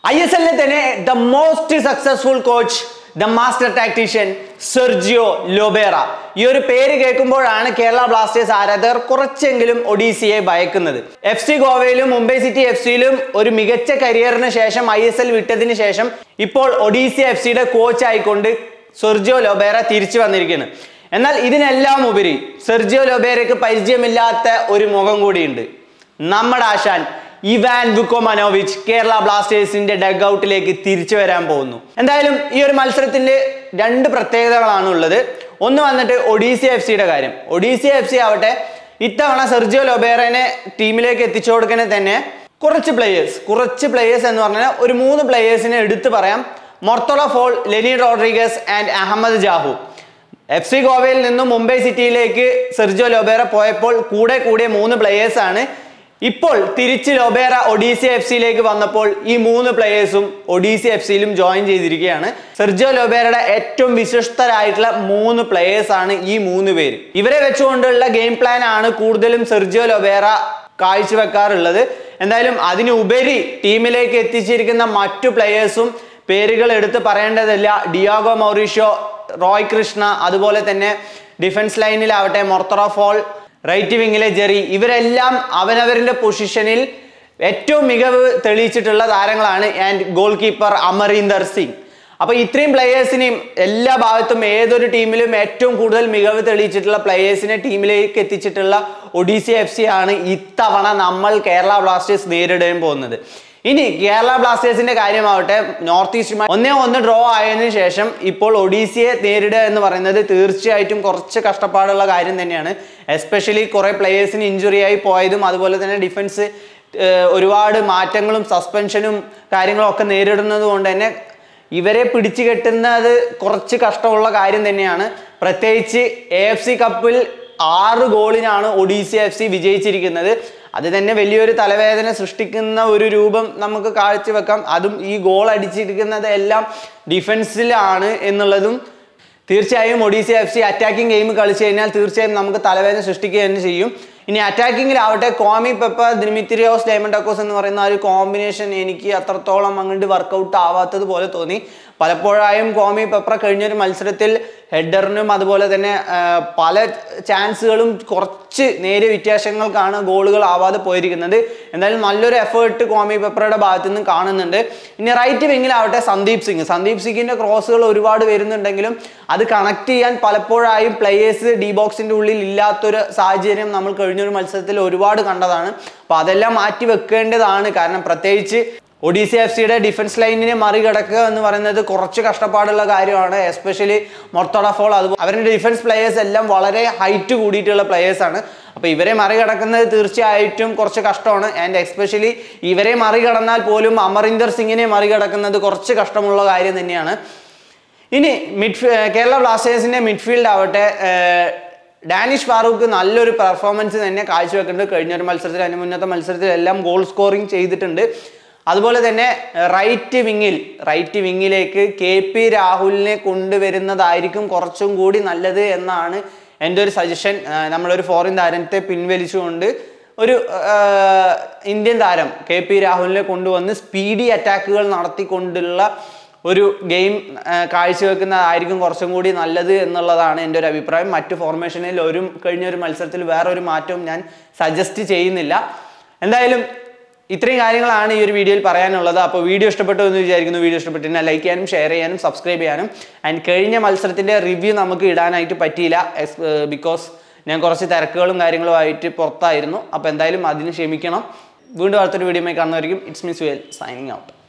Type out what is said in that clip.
I S എല്ലിൽ തന്നെ the most successful coach the master tactician Sergio Lobera ഈ ഒരു പേര് കേൾക്കുമ്പോഴാണ് കേരള ബ്ലാസ്റ്റേഴ്സ് ആരാധകർ കുറച്ചെങ്കിലും ഒഡീസിയെ ഭയക്കുന്നത് എഫ് സി ഗോവയിലും മുംബൈ സിറ്റി എഫ് സിയിലും ഒരു മികച്ച കരിയറിന് ശേഷം ഐ എസ് എൽ വിട്ടതിന് ശേഷം ഇപ്പോൾ ഒഡീസി എഫ് സിയുടെ കോച്ച് ആയിക്കൊണ്ട് സെർജിയോ ലോബേറ തിരിച്ചു വന്നിരിക്കുന്നു എന്നാൽ ഇതിനെല്ലാം ഉപരി സെർജിയോ ലോബേരയ്ക്ക് പരിചയമില്ലാത്ത ഒരു മുഖം കൂടിയുണ്ട് നമ്മുടെ ആശാൻ ഇവാൻ ബുക്കോമനോവിച്ച് കേരള ബ്ലാസ്റ്റേഴ്സിന്റെ ഡഗ് ഔട്ടിലേക്ക് തിരിച്ചു വരാൻ പോകുന്നു എന്തായാലും ഈ ഒരു മത്സരത്തിന്റെ രണ്ട് പ്രത്യേകതകളാണ് ഉള്ളത് ഒന്ന് വന്നിട്ട് ഒഡീസി എഫ് സിയുടെ കാര്യം ഒഡീസി എഫ് സി ആവട്ടെ ഇത്തവണ സെർജിയോ ലൊബേറനെ ടീമിലേക്ക് എത്തിച്ചു കൊടുക്കണേ തന്നെ കുറച്ച് പ്ലേയേഴ്സ് കുറച്ച് പ്ലേയേഴ്സ് എന്ന് പറഞ്ഞാൽ ഒരു മൂന്ന് പ്ലേയേഴ്സിനെ എടുത്തു പറയാം Mourtada Fall Lenny Rodrigues and Ahmed Jahouh F C ഗോവയിൽ നിന്നും മുംബൈ സിറ്റിയിലേക്ക് സെർജിയോ ലൊബേറ പോയപ്പോൾ കൂടെ കൂടിയ മൂന്ന് പ്ലേയേഴ്സ് ആണ് ഇപ്പോൾ തിരിച്ച് ലൊബേറ ഒഡീസി എഫ് സിയിലേക്ക് വന്നപ്പോൾ ഈ മൂന്ന് പ്ലേയേഴ്സും ഒഡീസി എഫ് സിയിലും ജോയിൻ ചെയ്തിരിക്കുകയാണ് സെർജിയോ ലൊബേറയുടെ ഏറ്റവും വിശ്വസ്തരായിട്ടുള്ള മൂന്ന് പ്ലേയേഴ്സ് ആണ് ഈ മൂന്ന് പേര് ഇവരെ വെച്ചുകൊണ്ടുള്ള ഗെയിം പ്ലാൻ ആണ് കൂടുതലും സെർജിയോ ലൊബേറ കാഴ്ചവെക്കാറുള്ളത് എന്തായാലും അതിനുപരി ടീമിലേക്ക് എത്തിച്ചിരിക്കുന്ന മറ്റു പ്ലേയേഴ്സും പേരുകൾ എടുത്ത് പറയേണ്ടതില്ല ഡിയാഗോ മൗറീഷ്യോ റോയ് കൃഷ്ണ അതുപോലെ തന്നെ ഡിഫൻസ് ലൈനിലാവട്ടെ മൊർത്തറ ഫോൾ റൈറ്റ് വിങ്ങിലെ ജെറി ഇവരെല്ലാം അവനവരുടെ പൊസിഷനിൽ ഏറ്റവും മികവ് തെളിയിച്ചിട്ടുള്ള താരങ്ങളാണ് and goalkeeper Amrinder Singh അപ്പൊ ഇത്രയും പ്ലേയേഴ്സിനെയും എല്ലാ ഭാഗത്തും ഏതൊരു ടീമിലും ഏറ്റവും കൂടുതൽ മികവ് തെളിയിച്ചിട്ടുള്ള പ്ലേയേഴ്സിനെ ടീമിലേക്ക് എത്തിച്ചിട്ടുള്ള ഒഡീസി എഫ് സി ആണ് ഇത്തവണ നമ്മൾ കേരള ബ്ലാസ്റ്റേഴ്സ് നേരിടാൻ പോകുന്നത് ഇനി കേരള ബ്ലാസ്റ്റേഴ്സിന്റെ കാര്യമാവട്ടെ നോർത്ത് ഈസ്റ്റ് ഒന്നേ ഒന്ന് ഡ്രോ ആയതിനു ശേഷം ഇപ്പോൾ ഒഡീസിയെ നേരിടുക എന്ന് പറയുന്നത് തീർച്ചയായിട്ടും കുറച്ച് കഷ്ടപ്പാടുള്ള കാര്യം തന്നെയാണ് എസ്പെഷ്യലി കുറെ പ്ലേയേഴ്സിന് ഇഞ്ചുറി ആയി പോയതും അതുപോലെ തന്നെ ഡിഫൻസ് ഒരുപാട് മാറ്റങ്ങളും സസ്പെൻഷനും കാര്യങ്ങളും ഒക്കെ നേരിടുന്നത് കൊണ്ട് തന്നെ ഇവരെ പിടിച്ചു കെട്ടുന്നത് കുറച്ച് കഷ്ടമുള്ള കാര്യം തന്നെയാണ് പ്രത്യേകിച്ച് എ എഫ് സി കപ്പിൽ ആറ് ഗോളിനാണ് ഒഡീസി എഫ് സി വിജയിച്ചിരിക്കുന്നത് അത് തന്നെ വലിയൊരു തലവേദന സൃഷ്ടിക്കുന്ന ഒരു രൂപം നമുക്ക് കാഴ്ചവെക്കാം അതും ഈ ഗോൾ അടിച്ചിരിക്കുന്നത് എല്ലാം ഡിഫൻസിലാണ് എന്നുള്ളതും തീർച്ചയായും Odisha F C attacking game കളിച്ചു കഴിഞ്ഞാൽ തീർച്ചയായും നമുക്ക് തലവേദന സൃഷ്ടിക്കുക തന്നെ ചെയ്യും ഇനി അറ്റാക്കിങ്ങിലാവട്ടെ കോമി പെപ്പ ദിമിത്രിയോസ് ഡയമണ്ടക്കോസ് എന്ന് പറയുന്ന ആ ഒരു കോമ്പിനേഷൻ എനിക്ക് അത്രത്തോളം അങ്ങോട്ട് വർക്കൗട്ട് ആവാത്തത് പോലെ തോന്നി പലപ്പോഴായും കോമി പെപ്ര കഴിഞ്ഞൊരു മത്സരത്തിൽ ഹെഡറിനും അതുപോലെ തന്നെ ആ, പല ചാൻസുകളും കുറച്ച് നേരിയ വ്യത്യാസങ്ങൾക്കാണ് ഗോളുകൾ ആവാതെ പോയിരിക്കുന്നത് എന്തായാലും നല്ലൊരു എഫേർട്ട് കോമി പെപ്രയുടെ ഭാഗത്തു നിന്നും കാണുന്നുണ്ട് ഇനി റൈറ്റ് വിങ്ങിലാവട്ടെ സന്ദീപ് സിംഗ് സന്ദീപ് സിംഗിന്റെ ക്രോസുകൾ ഒരുപാട് വരുന്നുണ്ടെങ്കിലും അത് കണക്ട് ചെയ്യാൻ പലപ്പോഴായും പ്ലേയേഴ്സ് ഡി ബോക്സിന്റെ ഉള്ളിൽ ഇല്ലാത്തൊരു സാഹചര്യം നമ്മൾ കഴിഞ്ഞൊരു മത്സരത്തിൽ ഒരുപാട് കണ്ടതാണ് അപ്പോൾ അതെല്ലാം മാറ്റി വെക്കേണ്ടതാണ് കാരണം പ്രത്യേകിച്ച് ഒഡീസി എഫ് സിയുടെ ഡിഫൻസ് ലൈനിനെ മറികടക്കുക എന്ന് പറയുന്നത് കുറച്ച് കഷ്ടപ്പാടുള്ള കാര്യമാണ് എസ്പെഷ്യലി മൊർത്തോഡ ഫോൾ അതുപോലെ അവരുടെ ഡിഫൻസ് പ്ലേയേഴ്സ് എല്ലാം വളരെ ഹൈറ്റ് കൂടിയിട്ടുള്ള പ്ലേയേഴ്സ് ആണ് അപ്പോൾ ഇവരെ മറികടക്കുന്നത് തീർച്ചയായിട്ടും കുറച്ച് കഷ്ടമാണ് ആൻഡ് എസ്പെഷ്യലി ഇവരെ മറികടന്നാൽ പോലും അമറിന്ദർ സിംഗിനെ മറികടക്കുന്നത് കുറച്ച് കഷ്ടമുള്ള കാര്യം തന്നെയാണ് ഇനി മിഡ് കേരള ബ്ലാസ്റ്റേഴ്സിന്റെ മിഡ്ഫീൽഡ് ആവട്ടെ ഏർ, ഡാനിഷ് ഫാറൂഖ് നല്ലൊരു പെർഫോമൻസ് തന്നെ കാഴ്ചവെക്കുന്നുണ്ട് കഴിഞ്ഞൊരു മത്സരത്തിൽ അതിന് മുന്നത്തെ മത്സരത്തിലെല്ലാം ഗോൾ സ്കോറിംഗ് ചെയ്തിട്ടുണ്ട് അതുപോലെ തന്നെ റൈറ്റ് വിങ്ങിൽ റൈറ്റ് വിങ്ങിലേക്ക് കെ പി രാഹുലിനെ കൊണ്ടുവരുന്നതായിരിക്കും കുറച്ചും കൂടി നല്ലത് എന്നാണ് എൻ്റെ ഒരു സജഷൻ നമ്മളൊരു ഫോറിൻ താരത്തെ പിൻവലിച്ചുകൊണ്ട് ഒരു ആ, ഇന്ത്യൻ താരം കെ പി രാഹുലിനെ കൊണ്ടുവന്ന് സ്പീഡി അറ്റാക്കുകൾ നടത്തിക്കൊണ്ടുള്ള ഒരു ഗെയിം കാഴ്ചവെക്കുന്നതായിരിക്കും കുറച്ചും കൂടി നല്ലത് എന്നുള്ളതാണ് എൻ്റെ ഒരു അഭിപ്രായം മറ്റു ഫോർമേഷനിൽ ഒരു കഴിഞ്ഞ ഒരു മത്സരത്തിൽ വേറൊരു മാറ്റവും ഞാൻ സജസ്റ്റ് ചെയ്യുന്നില്ല എന്തായാലും ഇത്രയും കാര്യങ്ങളാണ് ഈ ഒരു വീഡിയോയിൽ പറയാനുള്ളത് അപ്പോൾ വീഡിയോ ഇഷ്ടപ്പെട്ടു എന്ന് വിചാരിക്കുന്നു വീഡിയോ ഇഷ്ടപ്പെട്ടിരുന്നാൽ ലൈക്ക് ചെയ്യാനും ഷെയർ ചെയ്യാനും സബ്സ്ക്രൈബ് ചെയ്യാനും ആൻഡ് കഴിഞ്ഞ മത്സരത്തിൻ്റെ റിവ്യൂ നമുക്ക് ഇടാനായിട്ട് പറ്റിയില്ല ബിക്കോസ് ഞാൻ കുറച്ച് തിരക്കുകളും കാര്യങ്ങളും ആയിട്ട് പുറത്തായിരുന്നു അപ്പോൾ എന്തായാലും അതിന് ക്ഷമിക്കണം വീണ്ടും അടുത്തൊരു വീഡിയോ കാണുന്നതായിരിക്കും ഇറ്റ്സ് മീസ് വെൽ സൈനിങ് ഔട്ട്